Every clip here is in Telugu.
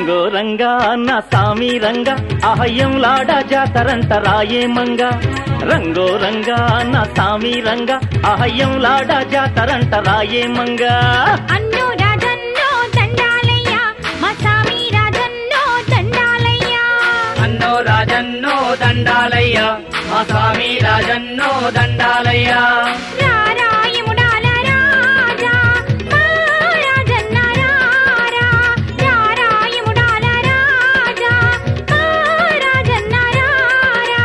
రంగో రంగా నా సామి రంగా అహయ్యంలాడ జాతరంట రాయేమంగా రంగో రంగా నా సామి రంగా అహయ్యంలాడ జాతరంట రాయేమంగా అన్నో రాజన్నో దండాలయ్య మా స్వామి రాజన్నో దండాలయ్య అన్నో రాజన్నో దండాలయ్య మా స్వామి రాజన్నో దండాలయ్య రారాయముడాల రాజా మా రాజన్న రారా రారాయముడాల రాజా మా రాజన్న రారా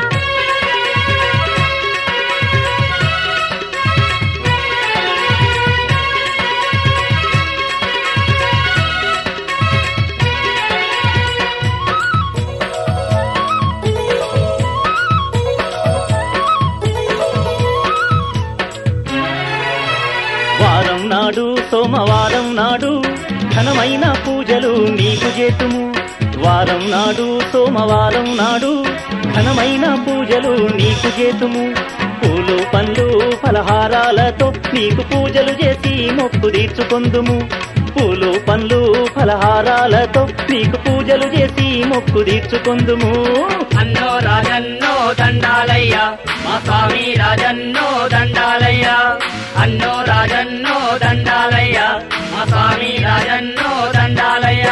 వారం నాడు సోమవారం నాడు ఘనమైన పూజలు నీకు చేతుము వారం నాడు సోమవారం నాడు ఘనమైన పూజలు నీకు చేతుము పూలు పండ్లు ఫలహారాలతో నీకు పూజలు చేసి మొక్కు తీర్చుకొందుము పూలు పండ్లు ఫలహారాలతో నీకు పూజలు చేసి మొక్కు తీర్చుకొందుము అన్నో రాజన్నో దండాలయ్య మా స్వామి రాజన్నో దండాలయ్య అన్నో రాజన్నో దండాలయ్య మా స్వామి రాజన్నో దండాలయ్య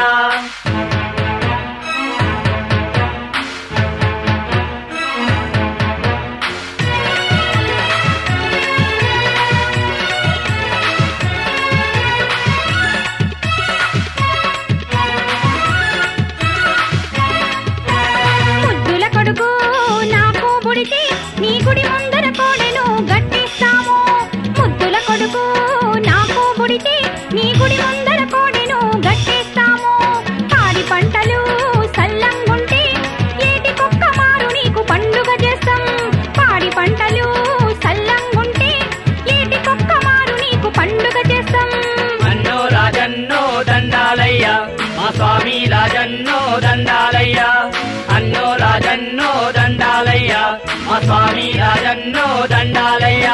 ముద్దుల కొడుకు నాకు బుడితే నీ గుడి ముందర కోడెను గట్టిస్తాము ముద్దుల కొడుకు నాకు బుడితే నీ గుడి ముందర కోడెను గట్టిస్తాము పాడి పంటలు సల్లంగుంటే ఏటి కుక్క మారు నీకు పండుగ చేస్తాం పాడి పంటలు సల్లంగుంటే ఏటి కుక్క మారు నీకు పండుగ చేస్తాం అన్నో రాజన్నో దండాలయ్య మా స్వామి రాజన్నో దండాలయ్య అన్నో రాజన్నో దండాలయ్య మా స్వామి రాజన్నో దండాలయ్య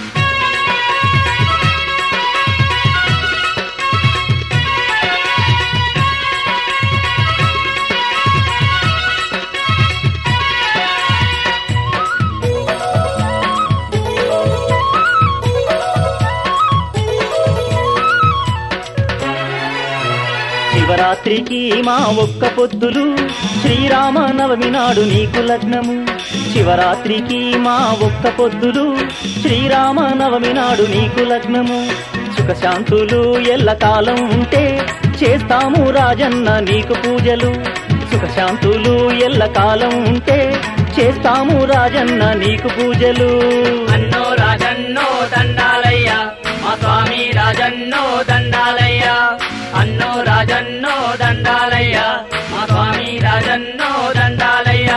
శివరాత్రికి మా ఒక్క పొద్దులు శ్రీరామ నవమి నాడు నీకు లగ్నము శివరాత్రికి మా ఒక్క పొద్దులు శ్రీరామ నవమి నాడు నీకు లగ్నము సుఖశాంతులు ఎల్లకాలం ఉంటే చేస్తాము రాజన్న నీకు పూజలు సుఖశాంతులు ఎల్లకాలం ఉంటే చేస్తాము రాజన్న నీకు పూజలు అన్నో రాజన్నో దండాలయ్య మా స్వామి రాజన్నో దండాలయ్య అన్నో రాజన్నో దండాలయ్య మా స్వామి రాజన్నో దండాలయ్య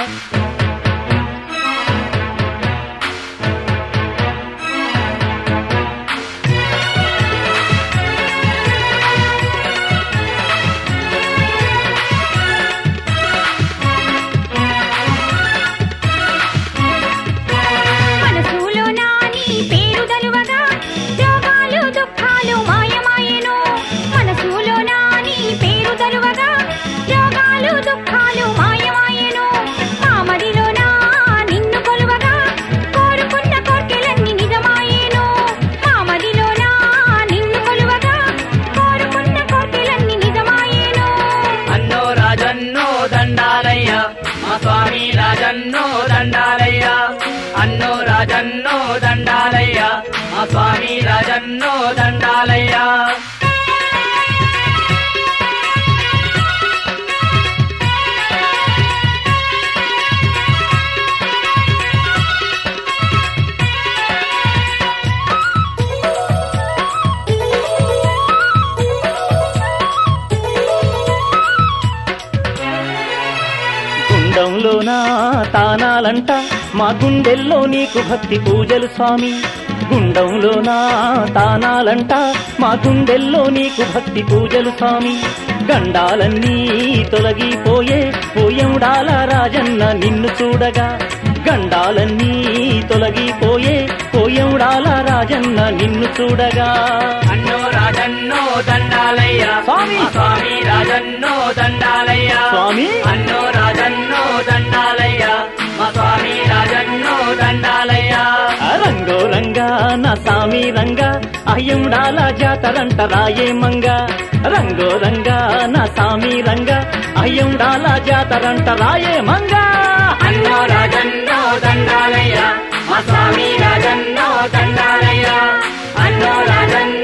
మనసులో నా నీ పేరు దలువగా రోగాలు దుఃఖాలు మాయమాయెను మనసులో నా నీ పేరు దలువగా రోగాలు దుఃఖాలు మాయమాయెను మామదిలో నా నిన్ను కొలువగా కోరుకున్న కోర్కెలన్నీ నిజమాయెను మామదిలో నా నిన్ను కొలువగా కోరుకున్న కోర్కెలన్నీ నిజమాయెను అన్నో రాజన్నో దండాలయ్య మా స్వామి రాజన్నో దండాలయ్య అన్నో రాజన్నో దండాలయ్య మా స్వామి రాజన్నో దండాలయ్య గుండంలోనా తానాలంట మా గుండెల్లో నీకు భక్తి పూజలు స్వామి గుండంలోనా తానాలంట మా గుండెల్లో నీకు భక్తి పూజలు స్వామి గండాలన్నీ తొలగిపోయే పోయండాల రాజన్న నిన్ను చూడగా గండాలన్నీ తొలగిపోయే పోయవుడాల రాజన్న నిన్ను చూడగా అన్నో రాజన్నో దండాలయ్య స్వామి. మా స్వామి రాజన్నో దండాలయ్య స్వామి. అన్నో రాజన్నో దండాలయ్య మా స్వామి రాజన్నో దండాలయ్య రంగో రంగా నా సామి రంగా అయ్యండాల జాతరంట రాయే మంగ రంగో రంగా నా సామి రంగా అయ్యండాల జాతరంట రాయే మంగ అన్నో రాజన్నో దండాలయ్య మా స్వామి రాజన్నో దండాలయ్య అన్నో రాజన్నో